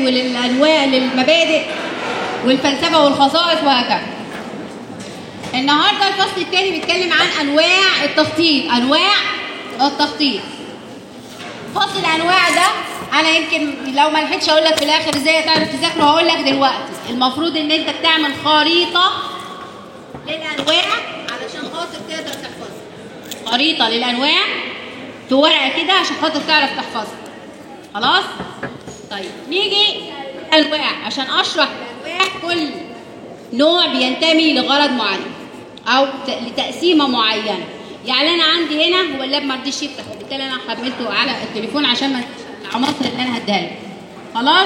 وللانواع للمبادئ والفلسفه والخصائص وهكذا النهارده الفصل الثاني بيتكلم عن انواع التخطيط انواع التخطيط فصل الانواع ده انا يمكن لو ما لحقتش اقول لك في الاخر ازاي تعرف تذاكره هقول لك دلوقتي المفروض ان انت بتعمل خريطه للانواع علشان خاطر تقدر تحفظها خريطه للانواع في ورقه كده عشان خاطر تعرف تحفظها خلاص طيب نيجي انواع عشان اشرح الانواع كل نوع بينتمي لغرض معين او ت- لتقسيمه معينه يعني انا عندي هنا هو اللاب ما رضيش يفتح وبالتالي انا حملته على التليفون عشان ما انساش العناصر اللي انا هديها لك. خلاص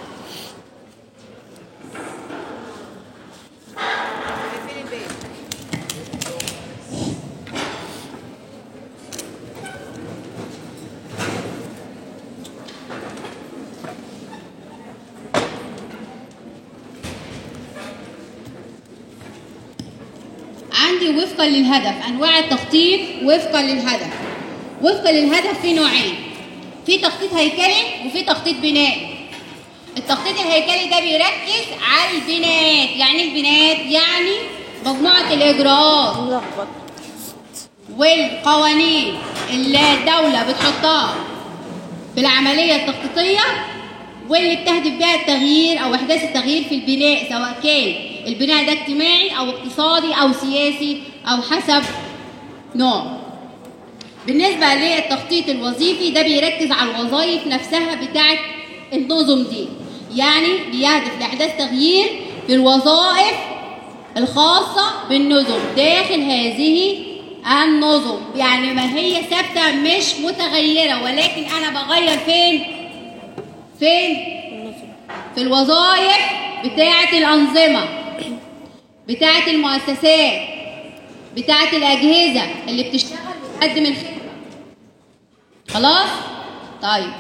عندي وفقا للهدف انواع التخطيط وفقا للهدف وفقا للهدف في نوعين في تخطيط هيكلي وفي تخطيط بنائي التخطيط الهيكلي ده بيركز على البنايات يعني إيه البنايات يعني مجموعه الاجراءات ملخبط والقوانين اللي الدولة بتحطها في العملية التخطيطية واللي بتهدف بها التغيير أو إحداث التغيير في البناء سواء كان البناء ده اجتماعي أو اقتصادي أو سياسي أو حسب نوع بالنسبة للتخطيط الوظيفي ده بيركز على الوظائف نفسها بتاعت النظم دي يعني بيهدف لإحداث تغيير في الوظائف الخاصة بالنظم داخل هذه النظم يعني ما هي ثابتة مش متغيرة ولكن أنا بغير فين؟ فين؟ في الوظائف بتاعة الأنظمة بتاعة المؤسسات بتاعة الأجهزة اللي بتشتغل وتقدم الخدمة خلاص؟ طيب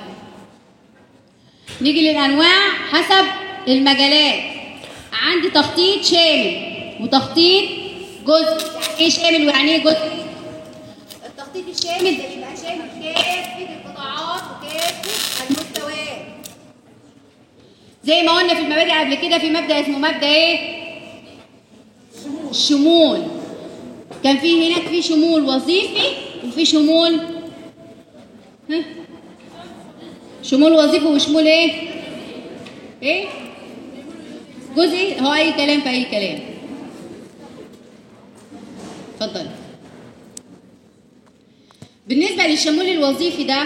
نيجي للأنواع حسب المجالات عندي تخطيط شامل وتخطيط جزء يعني ايه شامل ويعني ايه جزء التخطيط الشامل ده يبقى شامل كافة القطاعات وكافة المستويات زي ما قلنا في المبادئ قبل كده في مبدأ اسمه مبدأ ايه الشمول كان في هناك في شمول وظيفي وفي شمول ها؟ شمول وظيفي وشمول ايه ايه جزئي هو اي كلام في اي كلام اتفضل بالنسبه للشمول الوظيفي ده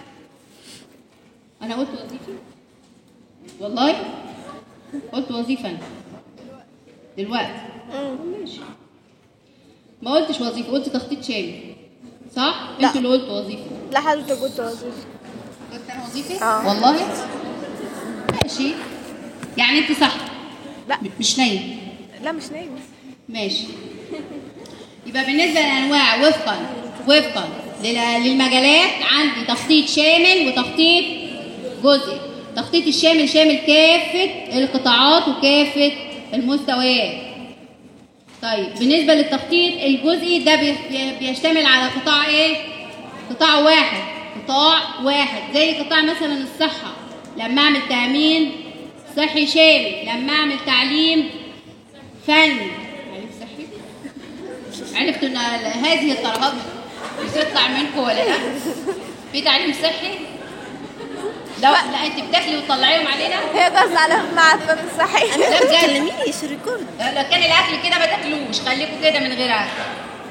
انا قلت وظيفي والله قلت وظيفه أنا. دلوقتي ماشي ما قلتش وظيفه قلت تخطيط شامل صح لا. انتوا اللي قلتوا وظيفه لا حضرتك قلت وظيفة قلت انا وظيفه آه. والله ماشي يعني انت صح لا م- مش نايم لا مش نايم ماشي يبقى بالنسبة للأنواع وفقا وفقا لل- للمجالات عندي تخطيط شامل وتخطيط جزئي التخطيط الشامل شامل كافة القطاعات وكافة المستويات طيب بالنسبة للتخطيط الجزئي ده بي- بي- بيشتمل على قطاع ايه؟ قطاع واحد قطاع واحد زي قطاع مثلا الصحة لما اعمل تأمين صحي شامل لما اعمل تعليم فني تعليم صحي عرفت ان هذه الطلبات بتطلع منكم ولا لا؟ في تعليم صحي؟ لا لا انت بتاكلي وتطلعيهم علينا؟ هي قصدي على مع الفن الصحي لا بجد تكلميني شو ريكورد لو كان الاكل كده ما تاكلوش خليكم كده من غير اكل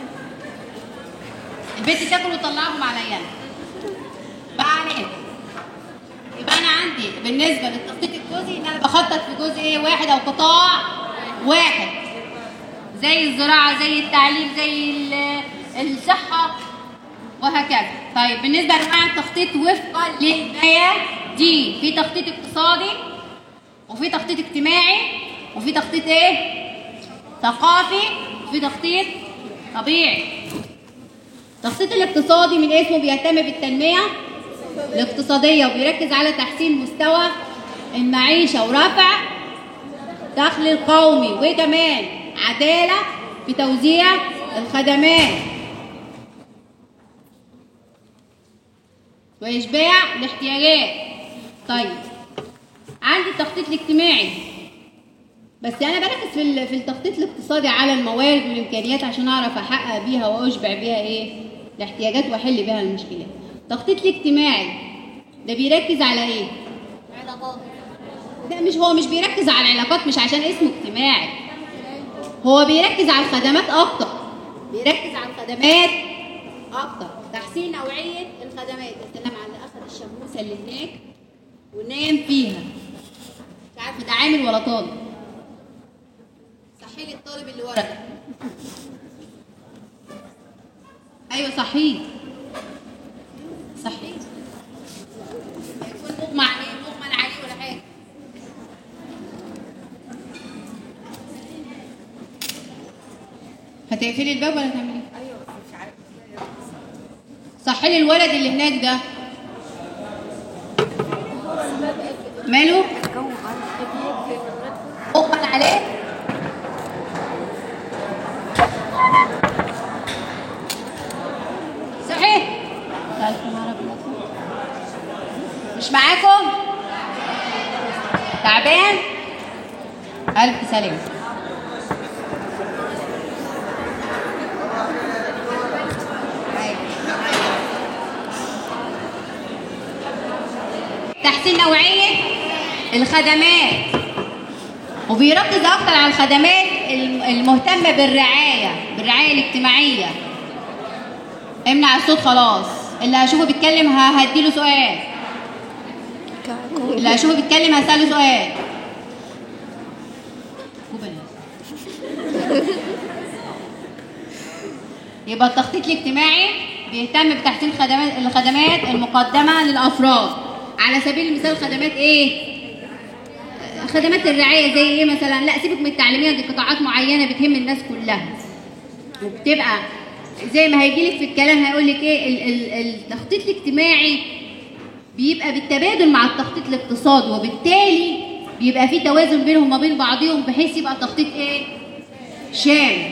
البنت تاكل وتطلعهم عليا انا بقى علينا يبقى انا عندي بالنسبه للتخطيط الجزئي ان انا بخطط في جزء ايه واحد او قطاع واحد زي الزراعه زي التعليم زي ال- الصحه وهكذا طيب بالنسبه لانواع التخطيط وفقا للميادين في تخطيط اقتصادي وفي تخطيط اجتماعي وفي تخطيط ايه ثقافي وفي تخطيط طبيعي التخطيط الاقتصادي من اسمه بيهتم بالتنميه الاقتصاديه وبيركز على تحسين مستوى المعيشه ورفع الدخل القومي وكمان عداله في توزيع الخدمات واشباع الاحتياجات طيب عندي عندي التخطيط الاجتماعي بس انا بركز في ال- في التخطيط الاقتصادي على الموارد والامكانيات عشان اعرف احقق بيها واشبع بيها ايه الاحتياجات واحل بيها المشكلات التخطيط الاجتماعي ده بيركز على ايه علاقات ده مش هو مش بيركز على العلاقات مش عشان اسمه اجتماعي هو بيركز على الخدمات اكتر بيركز على الخدمات اكتر تحسين نوعيه الخدمات السلام على اللي اخذ الشموسه اللي هناك ونام فيها مش عارفه ده عامل ولا طالب صحي لي الطالب اللي ورا ده ايوه صحيح صحيح يكون مغمى عليه مغمى عليه ولا حاجه هتقفلي الباب ولا هتعملي ايه؟ ايوه مش عارفه صحي لي الولد اللي هناك ده ماله؟ مغمى عليه صحيح مش معاكم تعبان ألف سلامة تحسين نوعية الخدمات وبيركز أكتر على الخدمات الم- المهتمة بالرعاية بالرعاية الاجتماعية امنع الصوت خلاص اللي هشوفه بيتكلم ه- هديله سؤال اللي هشوفه بيتكلم هسأله سؤال وبنات. يبقى التخطيط الاجتماعي بيهتم بتحسين خدمات الخدمات المقدمة للأفراد على سبيل المثال خدمات ايه؟ خدمات الرعاية زي ايه مثلا؟ لا سيبك من التعليمية دي قطاعات معينة بتهم الناس كلها وبتبقى زي ما هيجيلك في الكلام هيقول لك ايه ال- ال- التخطيط الاجتماعي بيبقى بالتبادل مع التخطيط الاقتصادي وبالتالي بيبقى في توازن بينهم وبين بعضهم بحيث يبقى التخطيط ايه؟ شامل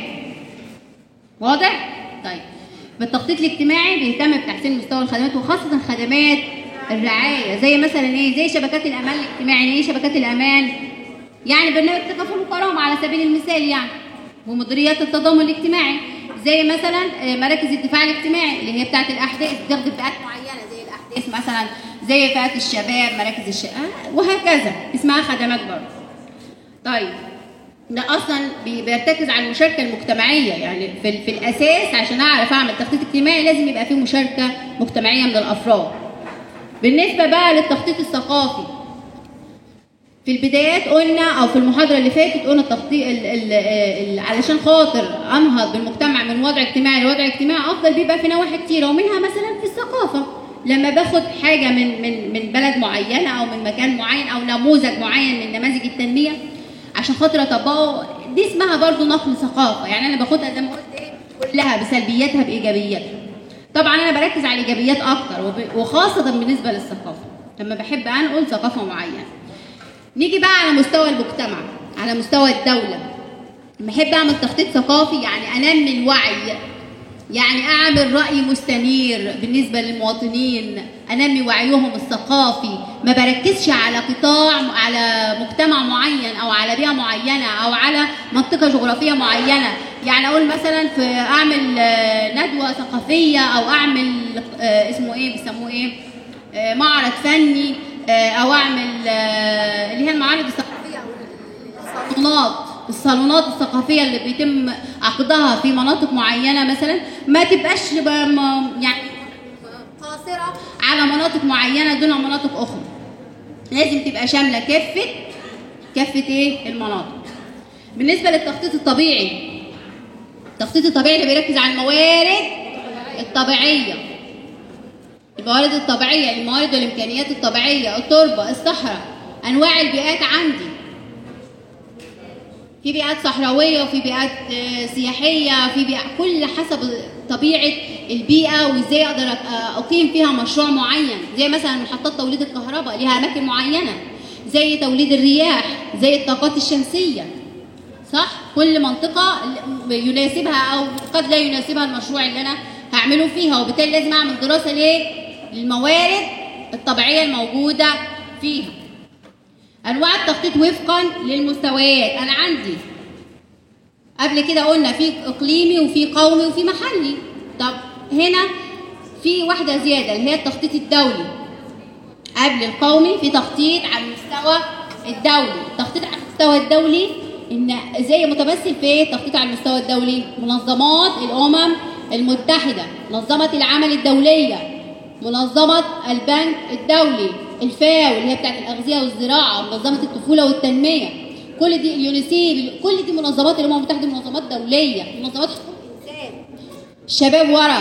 واضح؟ طيب بالتخطيط الاجتماعي بيهتم بتحسين مستوى الخدمات وخاصة خدمات الرعاية زي مثلا ايه؟ زي شبكات الأمان الاجتماعي، ايه شبكات الأمان؟ يعني برنامج تكافل وكرامة على سبيل المثال يعني ومديريات التضامن الاجتماعي زي مثلا آه، مراكز الدفاع الاجتماعي اللي هي بتاعت الأحداث بتخدم فئات معينة زي الأحداث مثلا زي فئات الشباب مراكز الشقة وهكذا اسمها خدمات برضه طيب ده اصلا بي- بيرتكز على المشاركه المجتمعيه يعني في, ال- في الاساس عشان اعرف اعمل تخطيط اجتماعي لازم يبقى فيه مشاركه مجتمعيه من الافراد بالنسبه بقى للتخطيط الثقافي في البدايات قلنا او في المحاضره اللي فاتت قلنا التخطيط ال ال ال علشان خاطر انهض بالمجتمع من وضع اجتماعي لوضع اجتماعي افضل بيبقى في نواحي كتيره ومنها مثلا في الثقافه لما باخد حاجه من من من بلد معينه او من مكان معين او نموذج معين من نماذج التنميه عشان خاطر اطبقه دي اسمها برضو نقل ثقافه يعني انا باخدها زي ما قلت ايه كلها بسلبياتها بايجابياتها طبعا انا بركز على الايجابيات اكتر وب- وخاصه بالنسبه للثقافه لما بحب انقل ثقافه معينه نيجي بقى على مستوى المجتمع على مستوى الدولة لما أحب أعمل تخطيط ثقافي يعني أنمي الوعي يعني أعمل رأي مستنير بالنسبة للمواطنين أنمي وعيهم الثقافي ما بركزش على قطاع على مجتمع معين أو على بيئة معينة أو على منطقة جغرافية معينة يعني أقول مثلا في أعمل آه، ندوة ثقافية أو أعمل آه، اسمه إيه بيسموه إيه آه، معرض فني آه، او اعمل آه، اللي هي المعارض الثقافيه او الصالونات الصالونات الثقافيه اللي بيتم عقدها في مناطق معينه مثلا ما تبقاش ب- م- يعني قاصره على مناطق معينه دون مناطق اخرى لازم تبقى شامله كافه كافه ايه المناطق بالنسبه للتخطيط الطبيعي التخطيط الطبيعي اللي بيركز على الموارد الطبيعيه الموارد الطبيعية الموارد والإمكانيات الطبيعية التربة الصحراء أنواع البيئات عندي في بيئات صحراوية وفي بيئات آه، سياحية في بيئة كل حسب طبيعة البيئة وإزاي أقدر أ- أقيم فيها مشروع معين زي مثلا محطات توليد الكهرباء ليها أماكن معينة زي توليد الرياح زي الطاقات الشمسية صح كل منطقة يناسبها أو قد لا يناسبها المشروع اللي أنا هعمله فيها وبالتالي لازم أعمل دراسة ليه للموارد الطبيعية الموجودة فيها انواع التخطيط وفقا للمستويات انا عندي قبل كده قلنا في اقليمي وفي قومي وفي محلي طب هنا في واحده زياده اللي هي التخطيط الدولي قبل القومي في تخطيط على المستوى الدولي التخطيط على المستوى الدولي ان زي متمثل في التخطيط على المستوى الدولي منظمات الامم المتحده منظمه العمل الدوليه منظمه البنك الدولي الفاو اللي هي بتاعت الاغذيه والزراعه منظمه الطفوله والتنميه كل دي اليونيسيف كل دي منظمات الامم المتحده منظمات دوليه منظمات حقوق الانسان الشباب ورا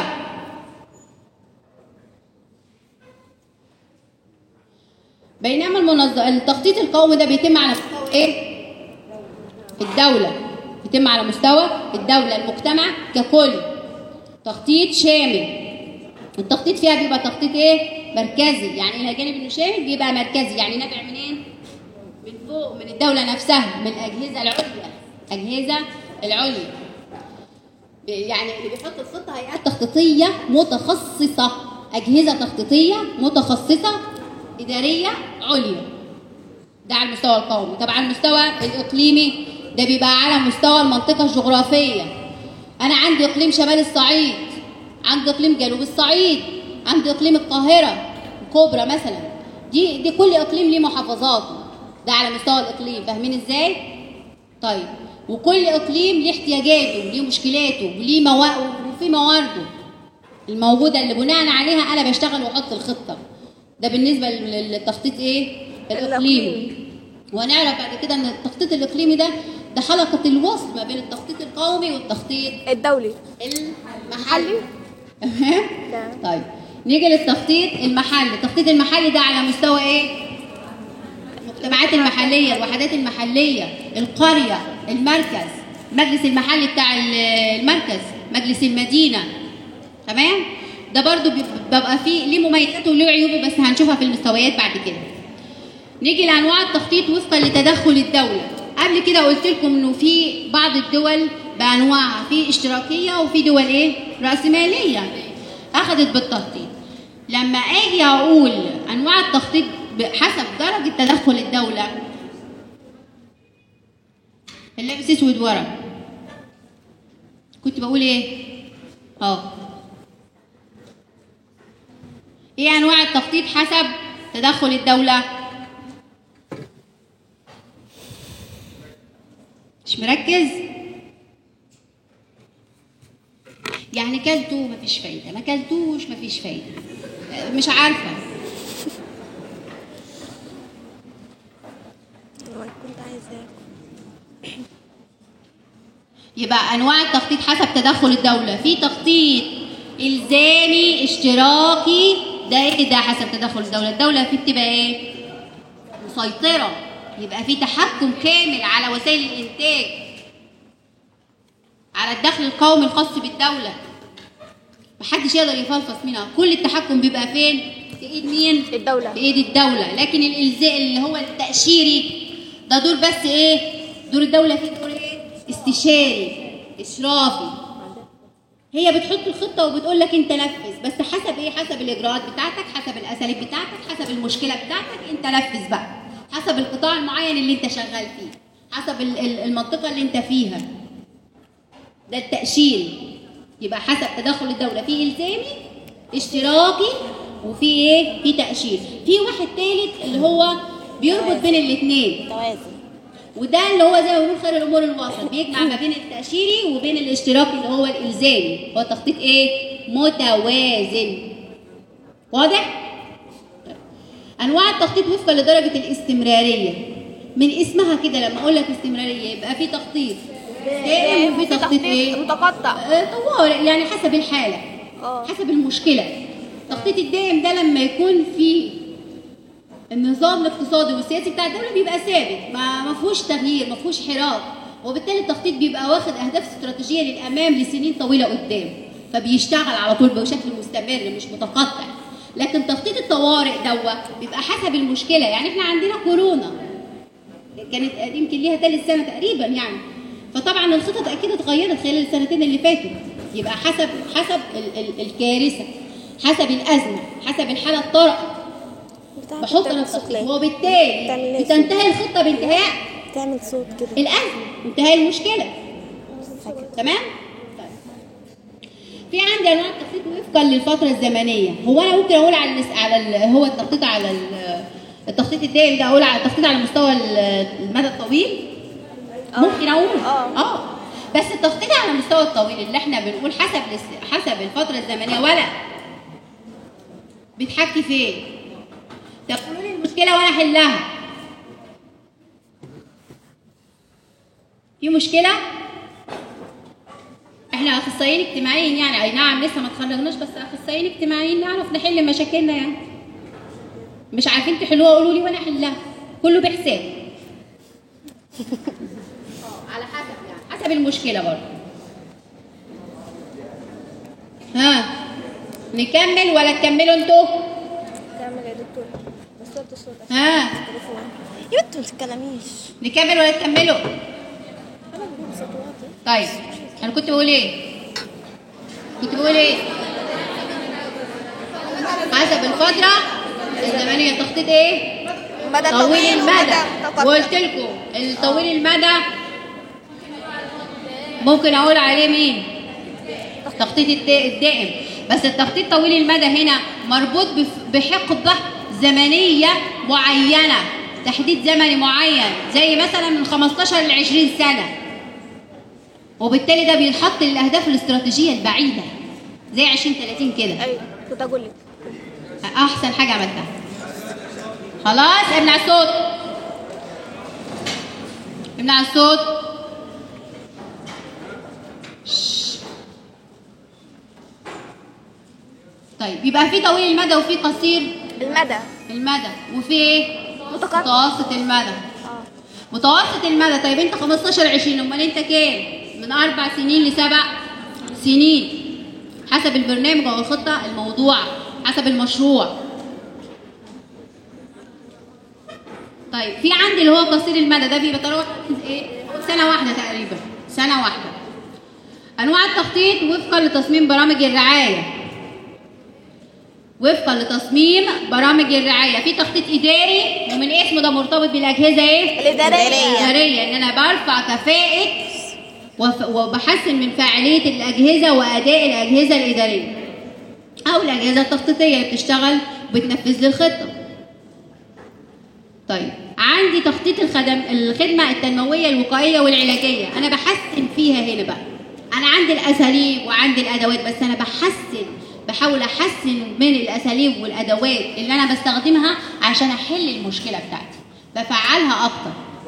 بينما المنظم التخطيط القومي ده بيتم على مستوى ايه؟ الدولة بيتم على مستوى الدولة المجتمع ككل تخطيط شامل التخطيط فيها بيبقى تخطيط ايه؟ مركزي يعني الى جانب انه شامل بيبقى مركزي يعني نابع منين؟ من فوق من الدولة نفسها من الأجهزة العليا الأجهزة العليا يعني اللي بيحط الخطة هيئات تخطيطية متخصصة أجهزة تخطيطية متخصصة إدارية عليا ده على المستوى القومي طب على المستوى الإقليمي ده بيبقى على مستوى المنطقة الجغرافية أنا عندي إقليم شمال الصعيد عندي إقليم جنوب الصعيد عندي إقليم القاهرة الكبرى مثلا دي دي كل إقليم ليه محافظاته ده على مستوى الإقليم فاهمين إزاي؟ طيب وكل إقليم ليه احتياجاته وليه مشكلاته وليه موا... وفي موارده الموجودة اللي بناء عليها أنا بشتغل وأحط الخطة ده بالنسبة لل- للتخطيط إيه؟ الإقليمي الإقليمي. وهنعرف بعد كده ان التخطيط الاقليمي ده ده حلقه الوصل ما بين التخطيط القومي والتخطيط الدولي المحلي تمام تمام. طيب نيجي للتخطيط المحلي التخطيط المحلي ده على مستوى ايه المجتمعات المحليه الوحدات المحليه القريه المركز المجلس المحلي بتاع ال- المركز مجلس المدينه تمام ده برضو بيب- بيبقى فيه ليه مميزاته وليه عيوبه بس هنشوفها في المستويات بعد كده نيجي لانواع التخطيط وفقا لتدخل الدوله قبل كده قلت لكم انه في بعض الدول بانواعها في اشتراكيه وفي دول ايه راسماليه اخذت بالتخطيط لما اجي اقول انواع التخطيط حسب درجه تدخل الدوله اللي لابس اسود ورا كنت بقول ايه اه ايه انواع التخطيط حسب تدخل الدوله مش مركز يعني كلته مفيش فايده ما كلتوش مفيش فايده أه، مش عارفه والله كنت عايزة يبقى انواع التخطيط حسب تدخل الدوله في تخطيط الزامي اشتراكي ده ايه ده حسب تدخل الدوله الدوله فيه بتبقى ايه مسيطره يبقى في تحكم كامل على وسائل الانتاج على الدخل القومي الخاص بالدوله محدش يقدر يفلفص منها كل التحكم بيبقى فين في ايد مين الدولة. في ايد الدوله لكن الالزاء اللي هو التاشيري ده دور بس ايه دور الدوله فيه دور ايه استشاري اشرافي هي بتحط الخطه وبتقول لك انت نفذ بس حسب ايه حسب الاجراءات بتاعتك حسب الاساليب بتاعتك حسب المشكله بتاعتك انت نفذ بقى حسب القطاع المعين اللي انت شغال فيه حسب ال- ال- المنطقه اللي انت فيها ده التاشيري يبقى حسب تدخل الدوله في الزامي اشتراكي وفي ايه في تاشير في واحد ثالث اللي هو بيربط بين الاثنين توازن وده اللي هو زي ما بنقول خير الامور الوسط بيجمع ما بين التاشيري وبين الاشتراكي اللي هو الالزامي هو تخطيط ايه متوازن واضح انواع التخطيط وفقا لدرجه الاستمراريه من اسمها كده لما اقول لك استمراريه يبقى في تخطيط دائم وفي تخطيط ايه متقطع آه، طوارئ يعني حسب الحاله اه حسب المشكله التخطيط الدائم ده لما يكون في النظام الاقتصادي والسياسي بتاع الدوله بيبقى ثابت ما ما فيهوش تغيير ما فيهوش حراك وبالتالي التخطيط بيبقى واخد اهداف استراتيجيه للامام لسنين طويله قدام فبيشتغل على طول بشكل مستمر مش متقطع لكن تخطيط الطوارئ دوت بيبقى حسب المشكله يعني احنا عندنا كورونا كانت يمكن ليها ثالث سنه تقريبا يعني فطبعا الخطط اكيد اتغيرت خلال السنتين اللي فاتوا يبقى حسب حسب ال ال الكارثه حسب الازمه حسب الحاله الطارئه تحت بحط بتعمل انا صوت التخطيط ليه؟ وبالتالي بتعمل ليه بتنتهي الخطه بانتهاء تعمل صوت كده الان انتهاء المشكله تمام طيب. في عندي انواع التخطيط وفقا للفتره الزمنيه هو انا ممكن اقول على المس... على ال... هو التخطيط على ال... التخطيط الدائم ده اقول على التخطيط على مستوى ال- المدى الطويل آه. ممكن اقول آه. اه بس التخطيط على المستوى الطويل اللي احنا بنقول حسب الاس- حسب الفتره الزمنيه ولا بتحكي فين طب قولوا لي المشكله وانا احلها في مشكله احنا اخصائيين اجتماعيين يعني اي نعم لسه ما اتخرجناش بس اخصائيين اجتماعيين نعرف نحل مشاكلنا يعني مش عارفين تحلوها قولوا لي وانا احلها كله بحساب آه، على حسب يعني حسب المشكله برضه ها نكمل ولا تكملوا انتوا تعمل يا دكتور بس صوت الصوت ها التليفون يا بنت ما تتكلميش نكمل ولا تكملوا انا بجيب صوت واطي طيب انا كنت بقول ايه كنت بقول ايه حسب الفتره الزمنيه تخطيط ايه مدى طويل المدى متقطع. وقلت لكم الطويل المدى ممكن اقول عليه مين تخطيط الدا- الدائم بس التخطيط طويل المدى هنا مربوط بف- بحقبه زمنيه معينه تحديد زمني معين زي مثلا من 15 ل 20 سنه وبالتالي ده بيتحط للاهداف الاستراتيجيه البعيده زي 20 30 كده ايوه كنت اقول لك احسن حاجه عملتها خلاص امنع الصوت امنع الصوت شش. طيب يبقى في طويل المدى وفي قصير المدى المدى وفي ايه متقطع. متوسط المدى اه متوسط المدى طيب انت 15 20 امال انت كام من اربع سنين لسبع سنين حسب البرنامج او الخطه الموضوعه حسب المشروع طيب في عندي اللي هو قصير المدى ده بيبقى تراوح ايه سنه واحده تقريبا سنه واحده انواع التخطيط وفقا لتصميم برامج الرعايه وفقا لتصميم برامج الرعايه في تخطيط اداري ومن اسمه ده مرتبط بالاجهزه ايه الإدارية. الاداريه ان انا برفع كفاءه وف- وبحسن من فاعليه الاجهزه واداء الاجهزه الاداريه او الاجهزه التخطيطيه اللي بتشتغل وبتنفذ لي الخطه طيب عندي تخطيط الخدم الخدمه التنمويه الوقائيه والعلاجيه انا بحسن فيها هنا بقى انا عندي الاساليب وعندي الادوات بس انا بحسن بحاول احسن من الاساليب والادوات اللي انا بستخدمها عشان احل المشكله بتاعتي بفعلها اكتر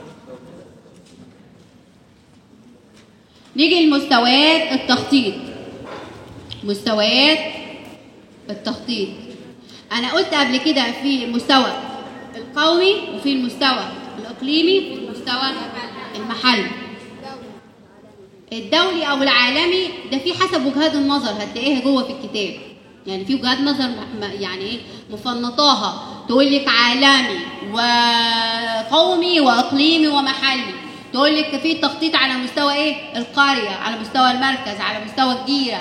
نيجي لمستويات التخطيط مستويات التخطيط انا قلت قبل كده في المستوى القومي وفي المستوى الاقليمي وفي المستوى المحلي الدولي او العالمي ده في حسب وجهات النظر هتلاقيها جوه في الكتاب يعني في وجهات نظر م- م- يعني ايه مفنطاها تقول لك عالمي وقومي واقليمي ومحلي تقول لك في تخطيط على مستوى ايه القريه على مستوى المركز على مستوى الجيره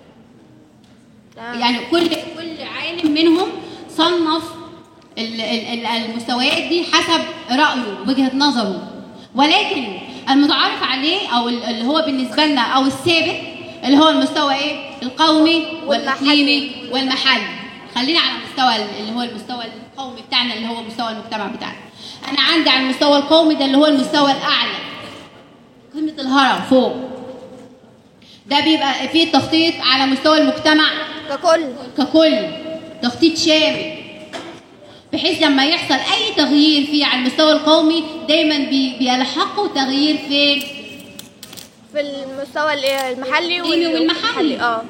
تمام. يعني كل كل عالم منهم صنف ال- ال- ال- المستويات دي حسب رايه وجهه نظره ولكن المتعارف عليه او ال- اللي هو بالنسبه لنا او الثابت اللي هو المستوى ايه القومي والاقليمي والمحلي خلينا على مستوى ال- اللي هو المستوى القومي بتاعنا اللي هو مستوى المجتمع بتاعنا انا عندي على المستوى القومي ده اللي هو المستوى الاعلى قمه الهرم فوق ده بيبقى فيه تخطيط على مستوى المجتمع ككل ككل تخطيط شامل بحيث لما يحصل اي تغيير فيه على المستوى القومي دايما بي- بيلحقه تغيير في في المستوى ال- المحلي الإقليمي وال- والمحلي. اه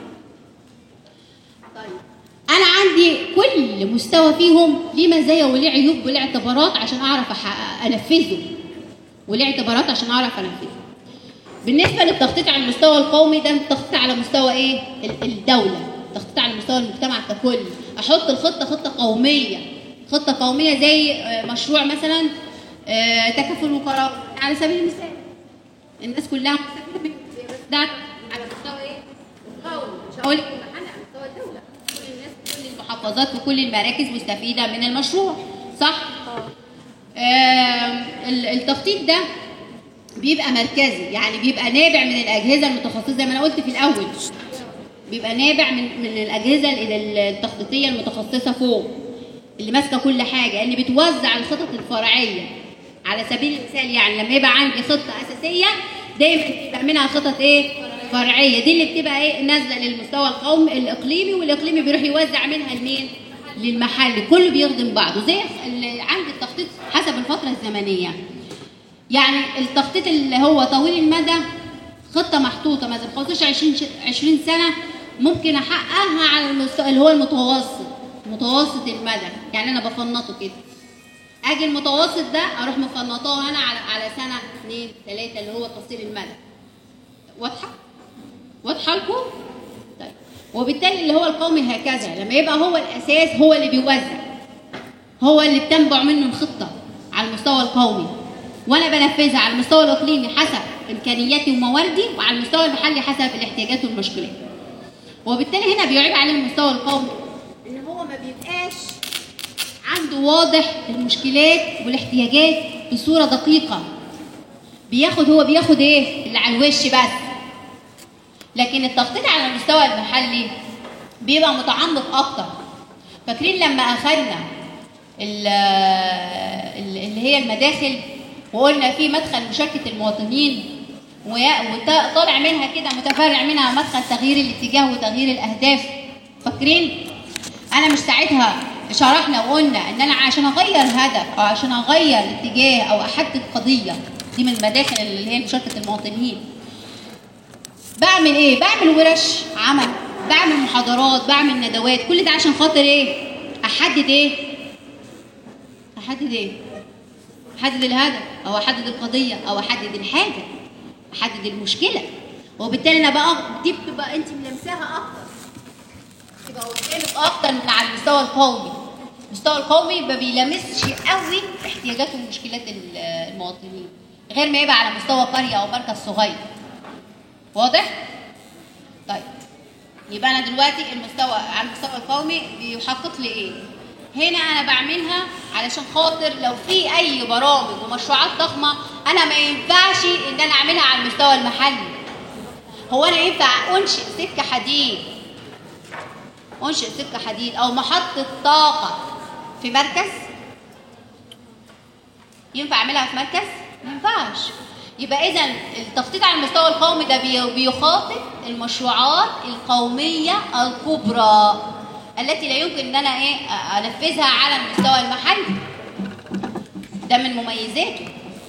انا عندي كل مستوى فيهم ليه مزايا وليه عيوب وليه اعتبارات عشان اعرف أح- انفذه وليه اعتبارات عشان اعرف انفذه بالنسبه للتخطيط على المستوى القومي ده التخطيط على مستوى ايه ال- الدوله التخطيط على مستوى المجتمع ككل احط الخطه خطه قوميه خطه قوميه زي آه، مشروع مثلا آه، تكافل وكرامه على سبيل المثال الناس كلها مستفيده منه بس ده على مستوى ايه القومي مش هقول لك المحل على مستوى الدوله كل الناس كل المحافظات وكل المراكز مستفيده من المشروع صح اه آم، ال- التخطيط ده بيبقى مركزي يعني بيبقى نابع من الاجهزه المتخصصه زي ما انا قلت في الاول بيبقى نابع من من الاجهزه ال- التخطيطيه المتخصصه فوق اللي ماسكه كل حاجه اللي بتوزع الخطط الفرعيه على سبيل المثال يعني لما يبقى عندي خطه اساسيه دايما بيبقى منها خطط ايه فرعيه دي اللي بتبقى ايه نازله للمستوى القومي الاقليمي والاقليمي بيروح يوزع منها لمين للمحلي كله بيخدم بعضه زي ال- عند التخطيط حسب الفتره الزمنيه يعني التخطيط اللي هو طويل المدى خطه محطوطه مثلا 15 20 ش- 20 سنه ممكن احققها على المستوى اللي هو المتوسط متوسط المدى يعني انا بفنطه كده اجي المتوسط ده اروح مفنطاه انا على على سنه اثنين ثلاثه اللي هو قصير المدى واضحه واضحه لكم طيب وبالتالي اللي هو القومي هكذا لما يبقى هو الاساس هو اللي بيوزع هو اللي بتنبع منه الخطه على المستوى القومي وانا بنفذها على المستوى الاقليمي حسب امكانياتي ومواردي وعلى المستوى المحلي حسب الاحتياجات والمشكلات وبالتالي هنا بيعيب عليه المستوى القومي ان هو ما بيبقاش عنده واضح المشكلات والاحتياجات بصوره دقيقه بياخد هو بياخد ايه اللي على الوش بس لكن التخطيط على المستوى المحلي بيبقى متعمق اكتر فاكرين لما اخذنا ال- ال- اللي هي المداخل وقلنا في مدخل مشاركه المواطنين ويا- وت- طالع منها كده متفرع منها مدخل تغيير الاتجاه وتغيير الاهداف فاكرين انا مش ساعتها شرحنا وقلنا ان انا عشان اغير هدف او عشان اغير اتجاه او احدد قضيه دي من المداخل اللي هي مشاركه المواطنين بعمل ايه بعمل ورش عمل بعمل محاضرات بعمل ندوات كل ده عشان خاطر ايه احدد ايه احدد ايه احدد الهدف او احدد القضيه او احدد الحاجه احدد المشكله وبالتالي انا بقى دي بتبقى انت ملمساها اكتر تبقى قدامك اكتر من على المستوى القومي المستوى القومي ما بيلمسش قوي احتياجات ومشكلات ال- المواطنين غير ما يبقى على مستوى قريه او مركز صغير واضح طيب يبقى انا دلوقتي المستوى على المستوى القومي بيحقق لي ايه هنا انا بعملها علشان خاطر لو في اي برامج ومشروعات ضخمه انا ما ينفعش ان انا اعملها على المستوى المحلي هو انا ينفع انشئ سكه حديد انشئ سكه حديد او محطه طاقه في مركز ينفع اعملها في مركز ما ينفعش يبقى اذا التخطيط على المستوى القومي ده بي- بيخاطب المشروعات القوميه الكبرى التي لا يمكن ان انا ايه أ- انفذها على المستوى المحلي ده من مميزاته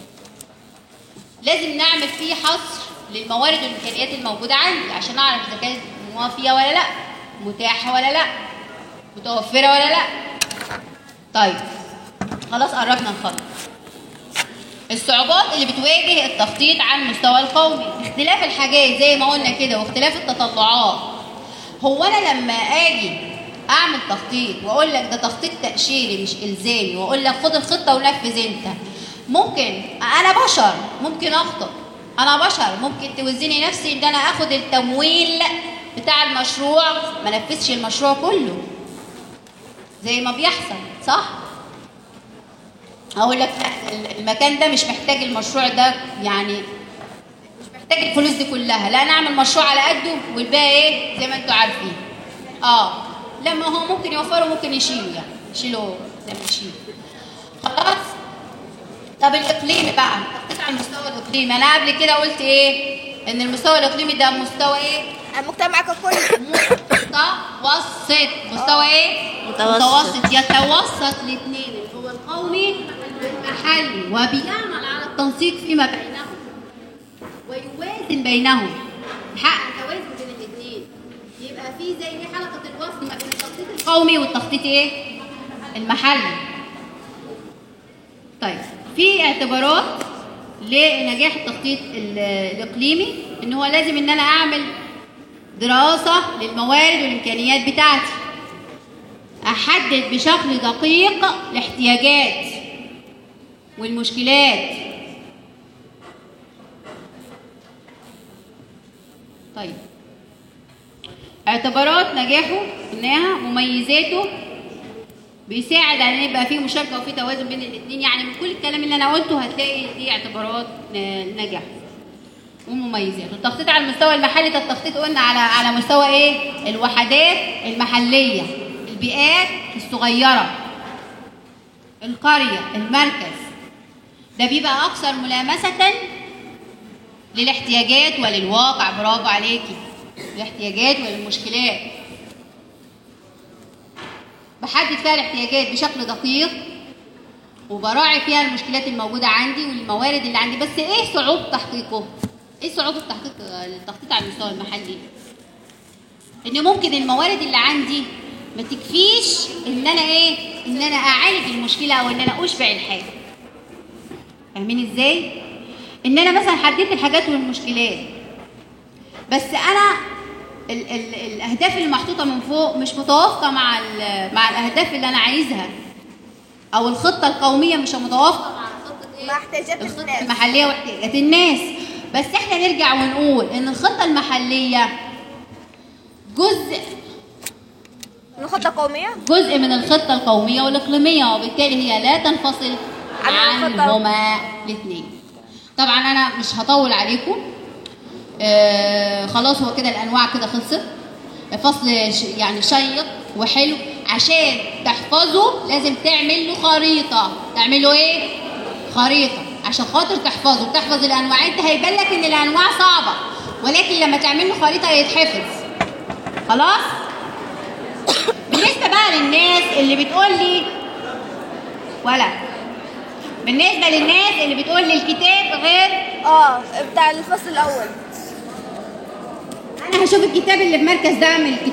لازم نعمل فيه حصر للموارد والامكانيات الموجوده عندي عشان اعرف اذا كانت موافيه ولا لا متاحه ولا لا متوفره ولا لا طيب خلاص قربنا نخلص الصعوبات اللي بتواجه التخطيط على المستوى القومي اختلاف الحاجات زي ما قلنا كده واختلاف التطلعات هو انا لما اجي اعمل تخطيط واقول لك ده تخطيط تاشيري مش الزامي واقول لك خد الخطه ونفذ انت ممكن انا بشر ممكن اخطئ انا بشر ممكن توزني نفسي ان انا اخد التمويل بتاع المشروع ما نفذش المشروع كله زي ما بيحصل صح اقول لك لا، المكان ده مش محتاج المشروع ده يعني مش محتاج الفلوس دي كلها لا نعمل مشروع على قده والباقي ايه زي ما انتوا عارفين اه لما هو ممكن يوفروا ممكن يشيلوا يعني يشيلوا زي ما يشيلوا خلاص طب الاقليمي بقى التخطيط على المستوى الاقليمي انا قبل كده قلت ايه ان المستوى الاقليمي ده مستوى ايه المجتمع ككل متوسط مستوى ايه متوسط. متوسط يتوسط الاثنين اللي هو القومي والمحلي وبيعمل على التنسيق فيما بينهم ويوازن بينهم يحقق توازن بين الاثنين يبقى في زي حلقه الوصل ما بين التخطيط القومي والتخطيط ايه المحلي طيب في اعتبارات لنجاح التخطيط ال- الاقليمي ان هو لازم ان انا اعمل دراسة للموارد والإمكانيات بتاعتي أحدد بشكل دقيق الاحتياجات والمشكلات طيب اعتبارات نجاحه إنها مميزاته بيساعد على ان يبقى فيه مشاركه وفيه توازن بين الاثنين يعني من كل الكلام اللي انا قلته هتلاقي دي اعتبارات ن- نجاح ومميزات والتخطيط على المستوى المحلي ده التخطيط قلنا على على مستوى ايه الوحدات المحليه البيئات الصغيره القريه المركز ده بيبقى اكثر ملامسه للاحتياجات وللواقع برافو عليكي الاحتياجات وللمشكلات بحدد فيها الاحتياجات بشكل دقيق وبراعي فيها المشكلات الموجودة عندي والموارد اللي عندي بس ايه صعوبة تحقيقه؟ ايه صعوبة تحقيق التخطيط على المستوى المحلي؟ ان ممكن الموارد اللي عندي ما تكفيش ان انا ايه؟ ان انا اعالج المشكلة او ان انا اشبع الحاجة. فاهمين ازاي؟ ان انا مثلا حددت الحاجات والمشكلات بس انا ال ال الاهداف اللي محطوطه من فوق مش متوافقه مع ال- مع الاهداف اللي انا عايزها او الخطه القوميه مش متوافقه مع خطه ايه مع احتياجات الخطه الناس المحليه واحتياجات الناس بس احنا نرجع ونقول ان الخطه المحليه جزء من خطة قومية جزء من الخطة القومية والإقليمية وبالتالي هي لا تنفصل عن الخطة. عنهما الاثنين طبعا أنا مش هطول عليكم آه خلاص هو كده الأنواع كده خلصت فصل ش- يعني شيق وحلو عشان تحفظه لازم تعمل له خريطة تعمل له ايه؟ خريطة عشان خاطر تحفظه تحفظ الأنواع انت هيبان لك ان الأنواع صعبة ولكن لما تعمل له خريطة يتحفظ خلاص؟ بالنسبه بقى للناس اللي بتقول لي ولا بالنسبه للناس اللي بتقول لي الكتاب غير اه بتاع الفصل الأول انا هشوف الكتاب اللي في مركز دعم الكتاب